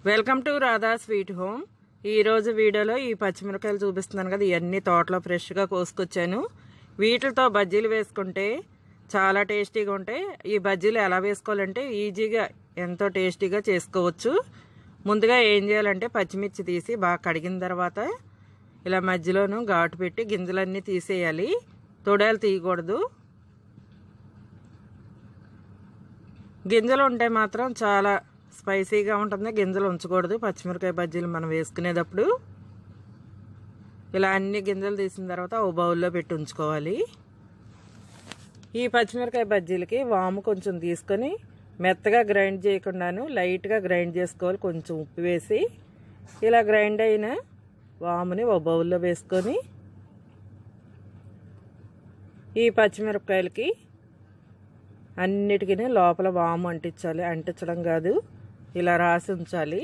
welcome to Radha sweet home ఈ రోజు వీడియోలో ఈ పచ్చిమిరపకాయలు చూపిస్తున్నాను కదా ఇవన్నీ తోటలో ఫ్రెష్గా కోసుకొచ్చాను వీటితో బజ్జీలు వేసుకుంటే చాలా టేస్టీగా ఉంటాయి ఈ బజ్జీలు ఎలా వేసుకోవాలంటే ఈజీగా ఎంతో టేస్టీగా చేసుకోవచ్చు ముందుగా ఏం చేయాలంటే పచ్చిమిర్చి తీసి బాగా కడిగిన తర్వాత ఇలా మధ్యలోను ఘాటు పెట్టి గింజలన్నీ తీసేయాలి తొడలు తీయకూడదు గింజలు ఉంటే మాత్రం చాలా స్పైసీగా ఉంటుంది గింజలు ఉంచకూడదు పచ్చిమిరకాయ బజ్జీలు మనం వేసుకునేటప్పుడు ఇలా అన్ని గింజలు తీసిన తర్వాత ఓ బౌల్లో పెట్టి ఉంచుకోవాలి ఈ పచ్చిమిరకాయ బజ్జీలకి వాము కొంచెం తీసుకొని మెత్తగా గ్రైండ్ చేయకుండాను లైట్గా గ్రైండ్ చేసుకోవాలి కొంచెం ఉప్పు వేసి ఇలా గ్రైండ్ అయిన వాముని ఓ బౌల్లో వేసుకొని ఈ పచ్చిమిరపకాయలకి అన్నిటికీ లోపల వాము అంటించాలి అంటించడం కాదు ఇలా రాసి ఉంచాలి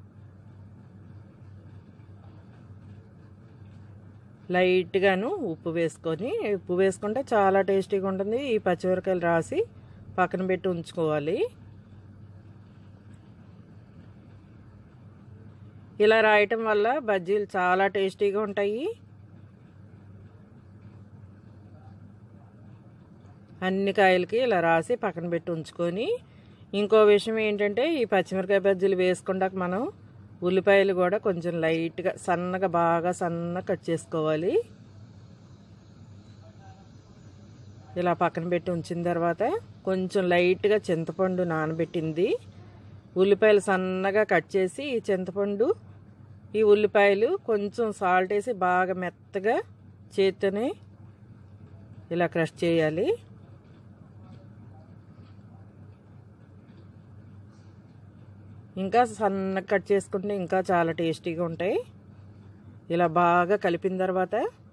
లైట్గాను ఉప్పు వేసుకొని ఉప్పు వేసుకుంటే చాలా టేస్టీగా ఉంటుంది ఈ పచ్చిమిరకాయలు రాసి పక్కన పెట్టి ఉంచుకోవాలి ఇలా రాయటం వల్ల బజ్జీలు చాలా టేస్టీగా ఉంటాయి అన్ని కాయలకి ఇలా రాసి పక్కన పెట్టి ఉంచుకొని ఇంకో విషయం ఏంటంటే ఈ పచ్చిమిరకాయ బజ్జీలు వేసుకుంటాక మనం ఉల్లిపాయలు కూడా కొంచెం లైట్గా సన్నగా బాగా సన్నగా కట్ చేసుకోవాలి ఇలా పక్కన పెట్టి ఉంచిన తర్వాత కొంచెం లైట్గా చింతపండు నానబెట్టింది ఉల్లిపాయలు సన్నగా కట్ చేసి ఈ చింతపండు ఈ ఉల్లిపాయలు కొంచెం సాల్ట్ వేసి బాగా మెత్తగా చేత్తోనే ఇలా క్రష్ చేయాలి ఇంకా సన్న కట్ చేసుకుంటే ఇంకా చాలా టేస్టీగా ఉంటాయి ఇలా బాగా కలిపిన తర్వాత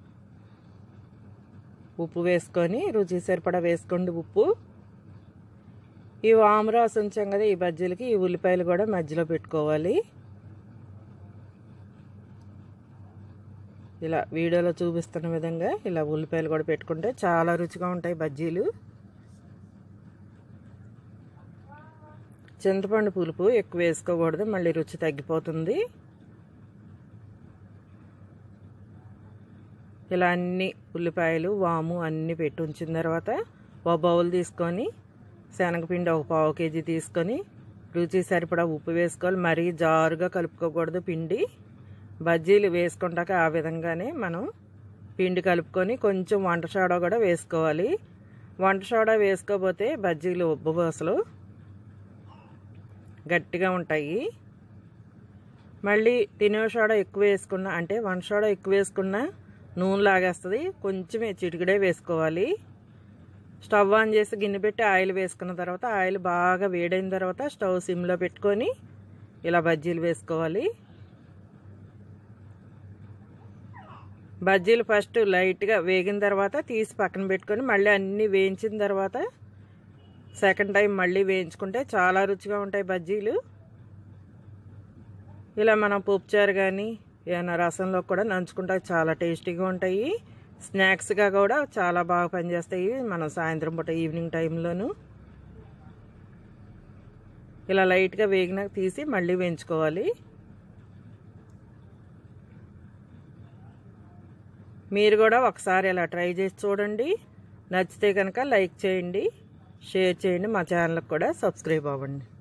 ఉప్పు వేసుకొని రుచి సరిపడా వేసుకోండి ఉప్పు ఈ వామరాసు ఉంచాం కదా ఈ బజ్జీలకి ఈ ఉల్లిపాయలు కూడా మధ్యలో పెట్టుకోవాలి ఇలా వీడియోలో చూపిస్తున్న విధంగా ఇలా ఉల్లిపాయలు కూడా పెట్టుకుంటే చాలా రుచిగా ఉంటాయి బజ్జీలు చింతపండు పులుపు ఎక్కువ వేసుకోకూడదు మళ్ళీ రుచి తగ్గిపోతుంది ఇలా అన్ని ఉల్లిపాయలు వాము అన్నీ పెట్టి ఉంచిన తర్వాత ఒక బౌల్ తీసుకొని శనగపిండి ఒక పావు కేజీ తీసుకొని రుచి సరిపడా ఉప్పు వేసుకోవాలి మరీ జారుగా కలుపుకోకూడదు పిండి బజ్జీలు వేసుకుంటాక ఆ విధంగానే మనం పిండి కలుపుకొని కొంచెం వంట సోడా కూడా వేసుకోవాలి వంట సోడా వేసుకోకపోతే బజ్జీలు ఉబ్బు అసలు గట్టిగా ఉంటాయి మళ్ళీ తినే సోడా ఎక్కువ వేసుకున్నా అంటే వన్ సోడా ఎక్కువ వేసుకున్నా నూనె లాగేస్తుంది కొంచెమే చిటికడే వేసుకోవాలి స్టవ్ ఆన్ చేసి గిన్నె పెట్టి ఆయిల్ వేసుకున్న తర్వాత ఆయిల్ బాగా వేడైన తర్వాత స్టవ్ సిమ్లో పెట్టుకొని ఇలా బజ్జీలు వేసుకోవాలి బజ్జీలు ఫస్ట్ లైట్గా వేగిన తర్వాత తీసి పక్కన పెట్టుకొని మళ్ళీ అన్నీ వేయించిన తర్వాత సెకండ్ టైం మళ్ళీ వేయించుకుంటే చాలా రుచిగా ఉంటాయి బజ్జీలు ఇలా మనం పప్పుచారు కానీ ఏమైనా రసంలో కూడా నంచుకుంటే చాలా టేస్టీగా ఉంటాయి స్నాక్స్గా కూడా చాలా బాగా పనిచేస్తాయి మనం సాయంత్రం పూట ఈవినింగ్ టైంలోను ఇలా లైట్గా వేగినాక తీసి మళ్ళీ వేయించుకోవాలి మీరు కూడా ఒకసారి ఇలా ట్రై చేసి చూడండి నచ్చితే కనుక లైక్ చేయండి షేర్ చేయండి మా ఛానల్కి కూడా సబ్స్క్రైబ్ అవ్వండి